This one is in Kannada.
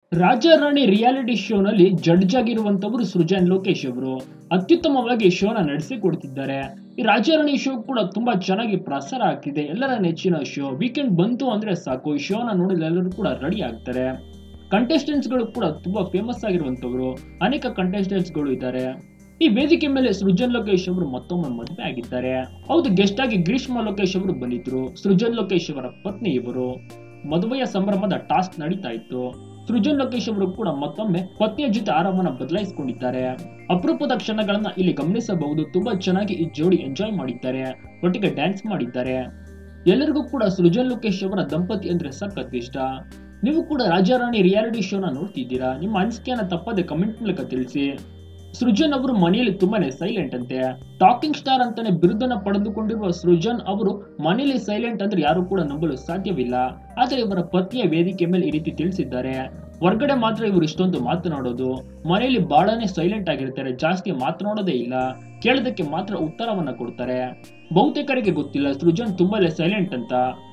ರಾಜಾರಾಣಿ ರಿಯಾಲಿಟಿ ಶೋನಲ್ಲಿ ಜಡ್ಜ್ ಆಗಿರುವಂತವರು ಸೃಜನ್ ಲೋಕೇಶ್ ಅವರು ಅತ್ಯುತ್ತಮವಾಗಿ ಶೋನ ನಡೆಸಿಕೊಡ್ತಿದ್ದಾರೆ ಈ ರಾಜಾರಾಣಿ ಶೋ ಕೂಡ ತುಂಬಾ ಚೆನ್ನಾಗಿ ಪ್ರಸಾರ ಆಗ್ತಿದೆ ಎಲ್ಲರ ನೆಚ್ಚಿನ ಶೋ ವೀಕೆಂಡ್ ಬಂತು ಅಂದ್ರೆ ಸಾಕು ಈ ಶೋನ ನೋಡಲು ಎಲ್ಲರೂ ಕೂಡ ರೆಡಿ ಆಗ್ತಾರೆ ಕಂಟೆಸ್ಟೆಂಟ್ಸ್ ಗಳು ಕೂಡ ತುಂಬಾ ಫೇಮಸ್ ಆಗಿರುವಂತವರು ಅನೇಕ ಕಂಟೆಸ್ಟೆಂಟ್ಸ್ ಗಳು ಇದ್ದಾರೆ ಈ ವೇದಿಕೆ ಮೇಲೆ ಸೃಜನ್ ಲೋಕೇಶ್ ಅವರು ಮತ್ತೊಮ್ಮೆ ಮದುವೆ ಆಗಿದ್ದಾರೆ ಹೌದು ಗೆಸ್ಟ್ ಆಗಿ ಗ್ರೀಷ್ಮ ಲೋಕೇಶ್ ಅವರು ಬಂದಿದ್ರು ಸೃಜನ್ ಲೋಕೇಶ್ ಅವರ ಪತ್ನಿ ಇವರು ಮದುವೆಯ ಸಂಭ್ರಮದ ಟಾಸ್ಕ್ ನಡೀತಾ ಇತ್ತು ಸೃಜನ್ ಲೋಕೇಶ್ ಅವರು ಕೂಡ ಮತ್ತೊಮ್ಮೆ ಪತ್ನಿಯ ಜೊತೆ ಆರಾಮನ ಬದಲಾಯಿಸಿಕೊಂಡಿದ್ದಾರೆ ಅಪರೂಪದ ಕ್ಷಣಗಳನ್ನ ಇಲ್ಲಿ ಗಮನಿಸಬಹುದು ತುಂಬಾ ಚೆನ್ನಾಗಿ ಈ ಜೋಡಿ ಎಂಜಾಯ್ ಮಾಡಿದ್ದಾರೆ ಒಟ್ಟಿಗೆ ಡ್ಯಾನ್ಸ್ ಮಾಡಿದ್ದಾರೆ ಎಲ್ಲರಿಗೂ ಕೂಡ ಸೃಜನ್ ಲೋಕೇಶ್ ಅವರ ದಂಪತಿ ಅಂದ್ರೆ ಸಖತ್ ಇಷ್ಟ ನೀವು ಕೂಡ ರಾಜಾರಾಣಿ ರಿಯಾಲಿಟಿ ಶೋನ ನೋಡ್ತಿದ್ದೀರಾ ನಿಮ್ಮ ಅನಿಸಿಕೆಯನ್ನ ತಪ್ಪದೆ ಕಮೆಂಟ್ ಮೂಲಕ ತಿಳಿಸಿ ಸೃಜನ್ ಅವರು ಮನೆಯಲ್ಲಿ ತುಂಬಾನೇ ಸೈಲೆಂಟ್ ಅಂತೆ ಟಾಕಿಂಗ್ ಸ್ಟಾರ್ ಅಂತಾನೆ ಬಿರುದನ್ನ ಪಡೆದುಕೊಂಡಿರುವ ಸೃಜನ್ ಅವರು ಮನೆಯಲ್ಲಿ ಸೈಲೆಂಟ್ ಅಂದ್ರೆ ಯಾರು ಕೂಡ ನಂಬಲು ಸಾಧ್ಯವಿಲ್ಲ ಆದರೆ ಇವರ ಪತ್ನಿಯ ವೇದಿಕೆ ಮೇಲೆ ಈ ರೀತಿ ತಿಳಿಸಿದ್ದಾರೆ ಹೊರಗಡೆ ಮಾತ್ರ ಇವರು ಇಷ್ಟೊಂದು ಮಾತನಾಡೋದು ಮನೆಯಲ್ಲಿ ಬಹಳನೇ ಸೈಲೆಂಟ್ ಆಗಿರ್ತಾರೆ ಜಾಸ್ತಿ ಮಾತನಾಡೋದೇ ಇಲ್ಲ ಕೇಳೋದಕ್ಕೆ ಮಾತ್ರ ಉತ್ತರವನ್ನ ಕೊಡ್ತಾರೆ ಬಹುತೇಕರಿಗೆ ಗೊತ್ತಿಲ್ಲ ಸೃಜನ್ ತುಂಬಾನೇ ಸೈಲೆಂಟ್ ಅಂತ